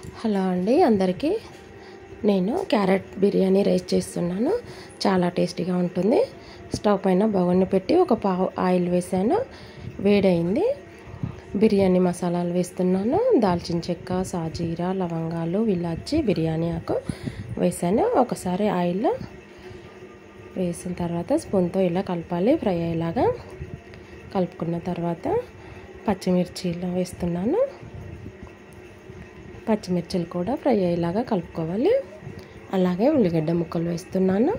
hello అండి అందరికీ నేను క్యారెట్ బిర్యానీ రైస్ చేస్తున్నాను చాలా టేస్టీగా ఉంటుంది స్టవ్ పైన బగొన్ని పెట్టి ఒక పావు ఆయిల్ వేసాను వేడైంది బిర్యానీ మసాలాలు వేస్తున్నాను దాల్చిన చెక్క సాజీరా లవంగాలు ఇలాచి బిర్యానీ ఆకు వేసాను ఒకసారి ఆయిల్లో వేసిన తర్వాత స్పూన్తో ఇలా కలపాలి ఫ్రై అయ్యేలాగా కలుపుకున్న తర్వాత పచ్చిమిర్చీలు వేస్తున్నాను పచ్చిమిర్చిలు కూడా ఫ్రై అయ్యేలాగా కలుపుకోవాలి అలాగే ఉల్లిగడ్డ ముక్కలు వేస్తున్నాను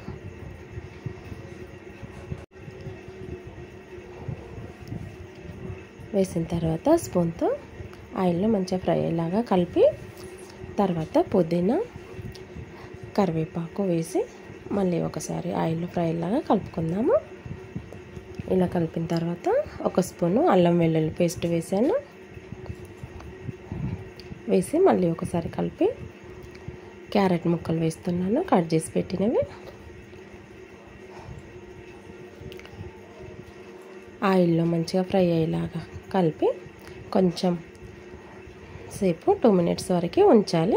వేసిన తర్వాత స్పూన్తో ఆయిల్లో మంచిగా ఫ్రై అయ్యేలాగా కలిపి తర్వాత పుదీనా కరివేపాకు వేసి మళ్ళీ ఒకసారి ఆయిల్లో ఫ్రై అయ్యేలాగా కలుపుకుందాము ఇలా కలిపిన తర్వాత ఒక స్పూను అల్లం వెల్లుల్లి పేస్ట్ వేసాను వేసి మళ్ళీ ఒకసారి కలిపి క్యారెట్ ముక్కలు వేస్తున్నాను కట్ చేసి పెట్టినవి ఆయిల్లో మంచిగా ఫ్రై అయ్యేలాగా కలిపి కొంచెం సేపు టూ మినిట్స్ వరకు ఉంచాలి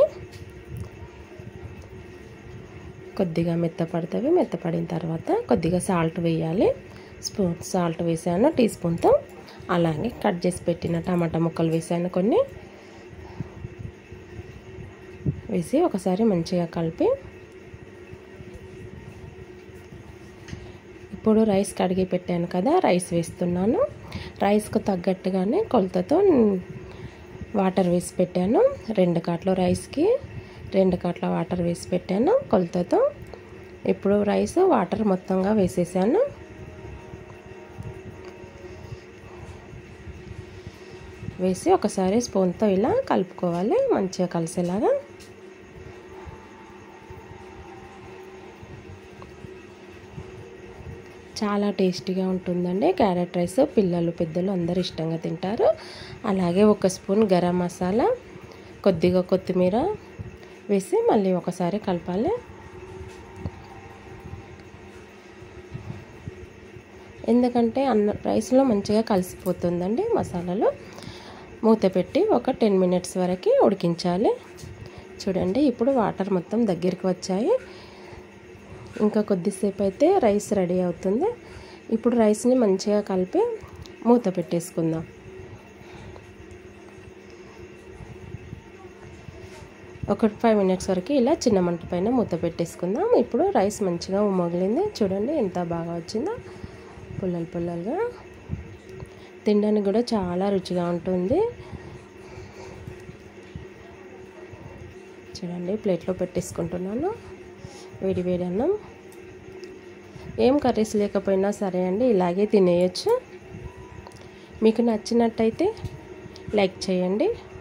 కొద్దిగా మెత్తపడుతుంది మెత్తపడిన తర్వాత కొద్దిగా సాల్ట్ వేయాలి స్పూన్ సాల్ట్ వేసాను టీ స్పూన్తో అలాగే కట్ చేసి పెట్టిన టమాటా ముక్కలు వేసాను కొన్ని వేసి ఒకసారి మంచిగా కలిపి ఇప్పుడు రైస్ కడిగి పెట్టాను కదా రైస్ వేస్తున్నాను రైస్కు తగ్గట్టుగానే కొలతతో వాటర్ వేసి పెట్టాను రెండు కాట్ల రైస్కి రెండు కాట్ల వాటర్ వేసి పెట్టాను కొలతతో ఇప్పుడు రైస్ వాటర్ మొత్తంగా వేసేసాను వేసి ఒకసారి స్పూన్తో ఇలా కలుపుకోవాలి మంచిగా కలిసేలాగా చాలా టేస్టీగా ఉంటుందండి క్యారెట్ రైస్ పిల్లలు పెద్దలు అందరు ఇష్టంగా తింటారు అలాగే ఒక స్పూన్ గరం మసాలా కొద్దిగా కొత్తిమీర వేసి మళ్ళీ ఒకసారి కలపాలి ఎందుకంటే అన్న రైస్లో మంచిగా కలిసిపోతుందండి మసాలాలు మూత పెట్టి ఒక టెన్ మినిట్స్ వరకు ఉడికించాలి చూడండి ఇప్పుడు వాటర్ మొత్తం దగ్గరికి వచ్చాయి ఇంకా కొద్దిసేపు అయితే రైస్ రెడీ అవుతుంది ఇప్పుడు రైస్ని మంచిగా కలిపి మూత పెట్టేసుకుందాం ఒక ఫైవ్ మినిట్స్ వరకు ఇలా చిన్న మంట పైన మూత పెట్టేసుకుందాం ఇప్పుడు రైస్ మంచిగా ఉమ్మగిలింది చూడండి ఎంత బాగా వచ్చిందో పుల్లలు పుల్లలుగా తినడానికి కూడా చాలా రుచిగా ఉంటుంది చూడండి ప్లేట్లో పెట్టేసుకుంటున్నాను వేడి వేడి అన్నం ఏం కర్రీస్ లేకపోయినా సరే అండి ఇలాగే తినేయచ్చు మీకు నచ్చినట్టయితే లైక్ చేయండి